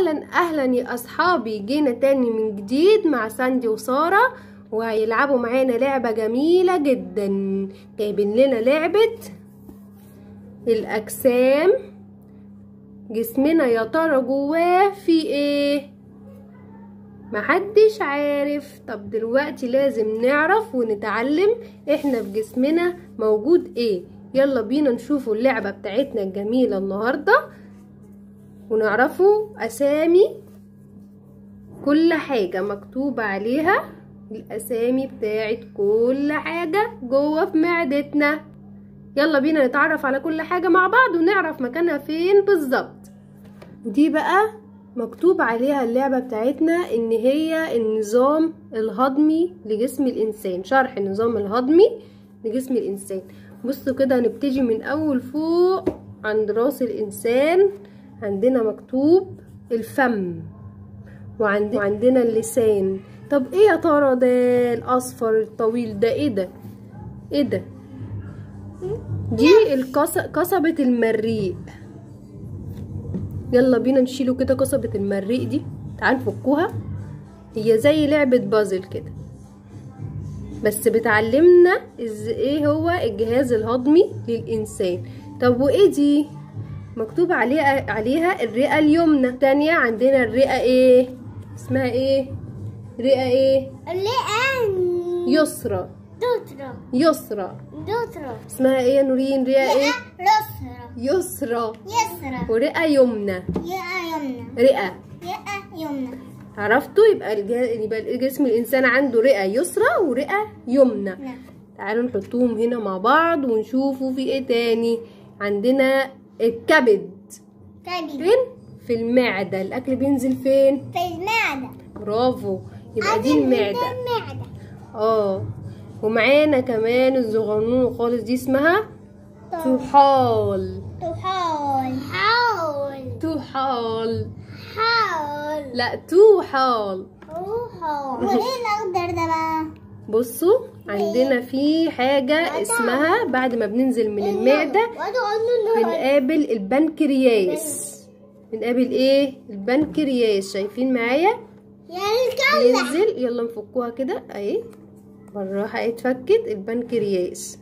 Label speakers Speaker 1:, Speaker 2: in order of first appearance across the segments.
Speaker 1: اهلا اهلا يا اصحابي جينا تاني من جديد مع ساندي وسارة وهيلعبوا معانا لعبة جميلة جدا جايبين لنا لعبة الاجسام جسمنا يا ترى جواه في ايه محدش عارف طب دلوقتي لازم نعرف ونتعلم احنا في جسمنا موجود ايه يلا بينا نشوفوا اللعبة بتاعتنا الجميلة النهاردة ونعرفوا اسامي كل حاجة مكتوب عليها الاسامي بتاعت كل حاجة جوه في معدتنا يلا بينا نتعرف على كل حاجة مع بعض ونعرف مكانها فين بالظبط ودي بقى مكتوب عليها اللعبة بتاعتنا ان هي النظام الهضمي لجسم الانسان شرح النظام الهضمي لجسم الانسان بصوا كده هنبتدي من اول فوق عند راس الانسان عندنا مكتوب الفم وعندنا, وعندنا اللسان طب ايه يا ترى ده الاصفر الطويل ده ايه ده ايه ده دي قصبة المريء يلا بينا نشيله كده قصبة المريء دي تعال نفكوها هي زي لعبة بازل كده بس بتعلمنا إز ايه هو الجهاز الهضمي للإنسان طب وايه دي مكتوب عليها عليها الرئة اليمنى تانية عندنا الرئة ايه اسمها ايه رئة ايه
Speaker 2: الرئة
Speaker 1: يسرى
Speaker 2: دوترا
Speaker 1: يسرى
Speaker 2: دوترا
Speaker 1: اسمها ايه يا نورين رئة ايه
Speaker 2: رسرة
Speaker 1: يسرى
Speaker 2: يسرى
Speaker 1: ورئة يمنى
Speaker 2: رئة يمنى
Speaker 1: رئة
Speaker 2: رئة يمنى
Speaker 1: عرفتوا يبقى الجهاز يبقى جسم الانسان عنده رئة يسرى ورئة يمنى
Speaker 2: نعم
Speaker 1: تعالوا نحطهم هنا مع بعض ونشوفوا في ايه تاني عندنا الكبد
Speaker 2: كبد
Speaker 1: فين في المعدة الاكل بينزل فين
Speaker 2: في المعدة
Speaker 1: برافو يبقى دي المعدة
Speaker 2: المعدة
Speaker 1: اه ومعانا كمان الصغنون خالص دي اسمها طحال
Speaker 2: تحاول حاول
Speaker 1: طحال
Speaker 2: حاول
Speaker 1: لا توحال
Speaker 2: حاول وايه الاخضر ده بقى
Speaker 1: بصوا عندنا في حاجة اسمها بعد ما بننزل من المعدة بنقابل البنكرياس بنقابل ايه البنكرياس شايفين معايا
Speaker 2: يا الكلة
Speaker 1: ينزل يلا نفكوها كده اهي بالراحة اتفكت البنكرياس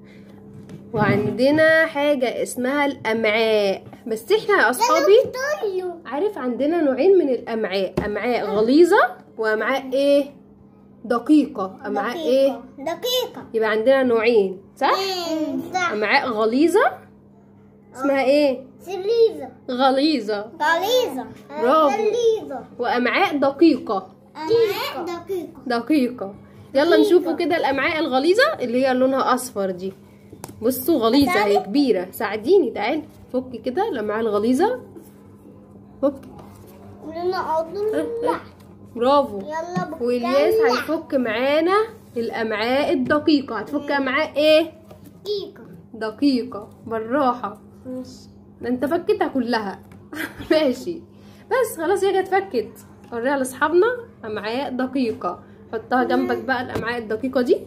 Speaker 1: وعندنا حاجة اسمها الأمعاء بس احنا يا أصحابي
Speaker 2: تقوله
Speaker 1: عارف عندنا نوعين من الأمعاء أمعاء غليظة وأمعاء ايه دقيقة أمعاء ايه
Speaker 2: دقيقة
Speaker 1: يبقى عندنا نوعين صح
Speaker 2: مم، صح
Speaker 1: أمعاء غليظة اسمها ايه
Speaker 2: سليزة
Speaker 1: غليظة
Speaker 2: غليظة
Speaker 1: برافو.
Speaker 2: غليظة
Speaker 1: وأمعاء دقيقة
Speaker 2: أمعاء دقيقة
Speaker 1: دقيقة يلا نشوفوا كده الأمعاء الغليظة اللي هي لونها أصفر دي بصوا غليظة هي كبيرة ساعديني تعالي فكي كده الأمعاء الغليظة فكي
Speaker 2: ولنا أضل
Speaker 1: برافو
Speaker 2: يلا بكلة
Speaker 1: والياس هيفك معانا الأمعاء الدقيقة هتفك أمعاء إيه؟
Speaker 2: دقيقة
Speaker 1: دقيقة بالراحة ده انت فكتها كلها ماشي بس خلاص هي جت فكت وريها لاصحابنا امعاء دقيقة حطها جنبك بقى الامعاء الدقيقة دي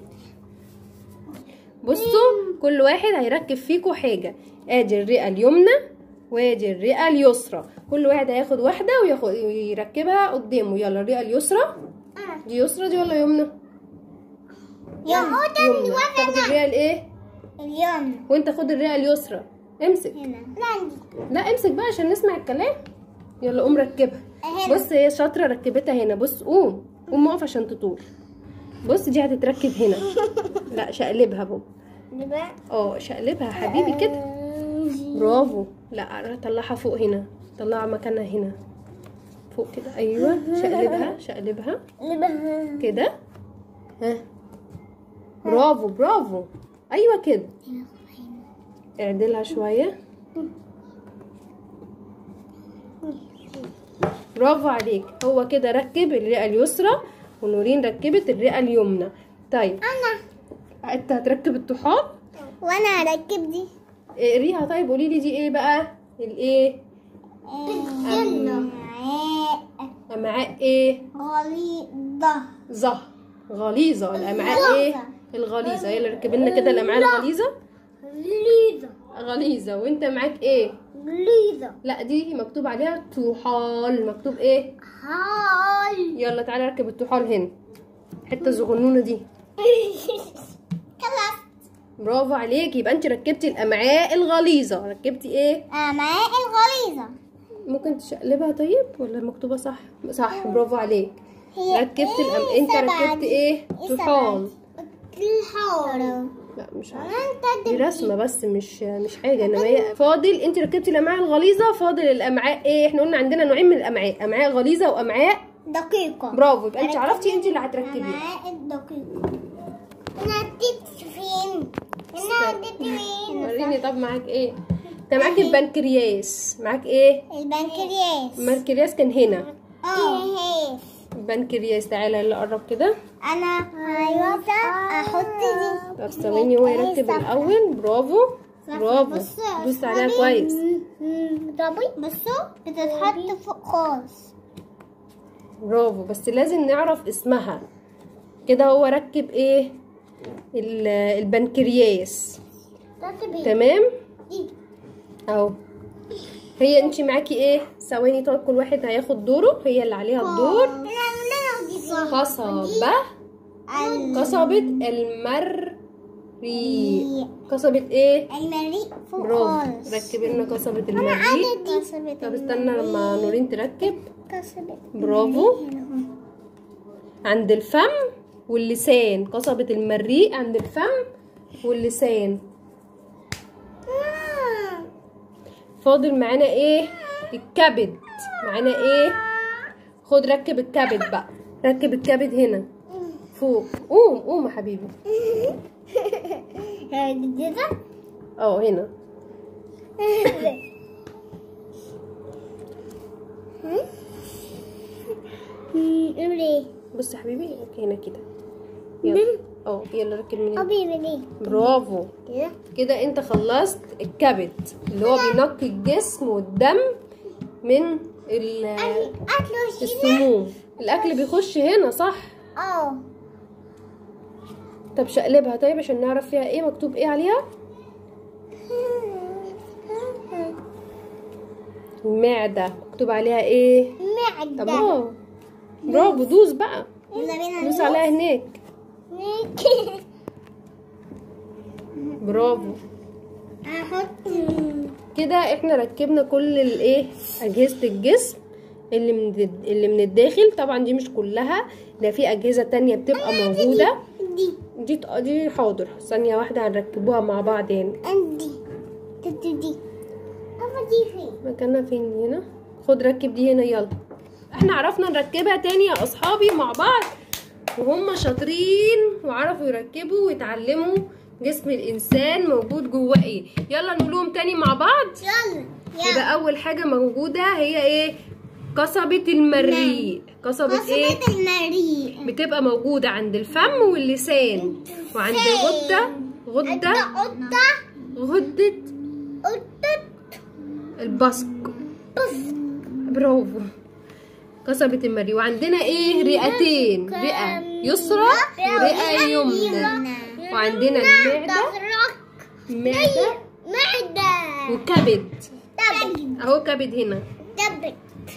Speaker 1: بصوا كل واحد هيركب فيكوا حاجة ادي الرئة اليمنى وادي الرئة اليسرى كل واحد هياخد واحدة وياخد ويركبها قدامه يلا الرئة اليسرى دي يسرى دي ولا يمنى
Speaker 2: يوم
Speaker 1: يمنى تاخد الرئة الايه
Speaker 2: اليوم
Speaker 1: وانت خد الرئة اليسرى امسك
Speaker 2: هنا لا
Speaker 1: لا امسك بقى عشان نسمع الكلام يلا قوم ركبها
Speaker 2: هنا.
Speaker 1: بص هي شاطره ركبتها هنا بص قوم قوم اقف عشان تطول بص دي هتتركب هنا لا شقلبها بابا
Speaker 2: دلوقتي
Speaker 1: اه شقلبها يا حبيبي كده برافو لا طلعها فوق هنا طلعها مكانها هنا فوق كده ايوه شقلبها شقلبها كده ها برافو برافو ايوه كده اعدلها شويه برافو عليك هو كده ركب الرئه اليسرى ونورين ركبت الرئه اليمنى طيب
Speaker 2: انا
Speaker 1: انت هتركب الطحال
Speaker 2: وانا هركب دي
Speaker 1: اقريها طيب قولي لي دي ايه بقى الايه
Speaker 2: أمعاء
Speaker 1: امعاء ايه
Speaker 2: غليظة
Speaker 1: زه غليظه الامعاء ايه الغليظه هي اللي ركب لنا كده الامعاء الغليظه
Speaker 2: غليظة
Speaker 1: غليظه وانت معاك ايه
Speaker 2: غليظة
Speaker 1: لا دي مكتوب عليها طحال مكتوب ايه
Speaker 2: هاي
Speaker 1: يلا تعالى ركب الطحال هنا الحته الصغنونه دي
Speaker 2: خلاص
Speaker 1: برافو عليك يبقى انت ركبتي الامعاء الغليظه ركبتي ايه
Speaker 2: أمعاء الغليظة
Speaker 1: ممكن تشقلبها طيب ولا مكتوبه صح صح برافو عليك
Speaker 2: هي
Speaker 1: ركبت
Speaker 2: إيه
Speaker 1: الأم... انت
Speaker 2: سبعة
Speaker 1: ركبت
Speaker 2: دي؟
Speaker 1: ايه طحال
Speaker 2: الحول
Speaker 1: لا مش
Speaker 2: أنت
Speaker 1: عارفه دي رسمه بس مش مش حاجه انما هي فاضل انت ركبتي الامعاء الغليظه فاضل الامعاء ايه احنا قلنا عندنا نوعين من الامعاء امعاء غليظه وامعاء
Speaker 2: دقيقة
Speaker 1: برافو يبقى انت
Speaker 2: ركبت
Speaker 1: عرفتي انت اللي هتركبيها
Speaker 2: أمعاء الدقيقة أنا عديت فين؟ أنا عديت فين؟
Speaker 1: وريني طب معاك ايه انت معاك البنكرياس معاك ايه
Speaker 2: البنكرياس
Speaker 1: البنكرياس كان هنا
Speaker 2: اه
Speaker 1: البنكرياس تعالى يلا قرب كده
Speaker 2: انا عايزه احط دي
Speaker 1: طب ثواني هو يركب الاول برافو برافو
Speaker 2: بصوا،
Speaker 1: دوس عليها
Speaker 2: أصحابي.
Speaker 1: كويس
Speaker 2: طبي بصوا بتتحط فوق خالص
Speaker 1: برافو بس لازم نعرف اسمها كده هو ركب ايه ال- البنكرياس
Speaker 2: ترتبي
Speaker 1: تمام
Speaker 2: دي
Speaker 1: اهو هي انت معاكي ايه ثواني طب كل واحد هياخد دوره هي اللي عليها الدور
Speaker 2: لا لا دي صح
Speaker 1: قصبة قصبة المريء قصبة ايه
Speaker 2: المريء فوق
Speaker 1: برافو
Speaker 2: خالص
Speaker 1: ركبي لنا قصبة المريء طب استنى لما نورين تركب
Speaker 2: كسبت
Speaker 1: برافو عند الفم واللسان قصبة المريء عند الفم واللسان فاضل معانا ايه الكبد معانا ايه خد ركب الكبد بقى ركب الكبد هنا فوق قوم قوم يا حبيبي
Speaker 2: دي ده
Speaker 1: اه هنا
Speaker 2: قول ايه
Speaker 1: بص يا حبيبي اوكي هنا كده يلا اه يلا ركب من هنا
Speaker 2: ابي ايه
Speaker 1: برافو
Speaker 2: كده
Speaker 1: كده انت خلصت الكبد اللي هو بينقي الجسم والدم من ال-
Speaker 2: اكله
Speaker 1: السموم الاكل بيخش هنا صح
Speaker 2: اه
Speaker 1: طب شقلبها طيب عشان نعرف فيها ايه مكتوب ايه عليها المعدة مكتوب عليها ايه طب
Speaker 2: معدة
Speaker 1: برافو برافو دوس بقى
Speaker 2: يلا بينا
Speaker 1: دوس عليها هناك
Speaker 2: ندوس.
Speaker 1: برافو
Speaker 2: احط
Speaker 1: كده احنا ركبنا كل الايه اجهزه الجسم اللي من الد- اللي من الداخل طبعا دي مش كلها ده في اجهزه تانية بتبقى موجوده
Speaker 2: دي
Speaker 1: دي ط- دي حاضر ثانيه واحده هنركبوها مع بعض هنا
Speaker 2: عندي دي دي اما دي فين
Speaker 1: مكانها فين هنا خد ركب دي هنا يلا احنا عرفنا نركبها تاني يا اصحابي مع بعض وهم شاطرين وعرفوا يركبوا ويتعلموا جسم الانسان موجود جواه ايه يلا نقولهم تاني مع بعض
Speaker 2: يلا
Speaker 1: يبقى اول حاجه موجوده هي ايه قصبه المريء قصبه ايه
Speaker 2: قصبة المريء
Speaker 1: بتبقى موجوده عند الفم واللسان وعند غده غده
Speaker 2: قطة
Speaker 1: غده
Speaker 2: قطة
Speaker 1: البصق برافو قصبة المريء وعندنا ايه رئتين رئة يسرى ورئة يمنى وعندنا المعدة معدة
Speaker 2: معدة
Speaker 1: وكبد
Speaker 2: تبت
Speaker 1: اهو كبد هنا
Speaker 2: تبت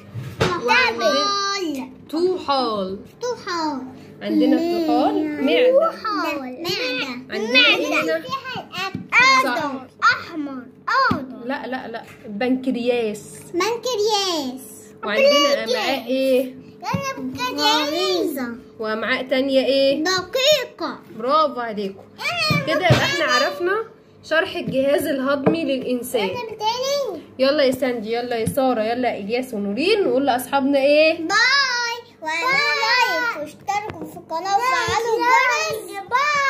Speaker 1: وعندنا طحال
Speaker 2: طحال
Speaker 1: عندنا طحال معدة
Speaker 2: طحال معدة
Speaker 1: عندنا ايه هنا
Speaker 2: أخضر أحمر أخضر
Speaker 1: لا لا لا بنكرياس
Speaker 2: بنكرياس
Speaker 1: وعندنا امعاء ايه
Speaker 2: بنكرياسة
Speaker 1: وامعاء تانية ايه
Speaker 2: دقيقة
Speaker 1: برافو عليكم كده يبقى احنا عرفنا شرح الجهاز الهضمي للانسان
Speaker 2: تاني
Speaker 1: يلا يا ساندي يلا يا ساره يلا يا الياس ونورين نقول لاصحابنا ايه
Speaker 2: باي واعملوا لايك واشتركوا في القناة وفعلوا الجرس باي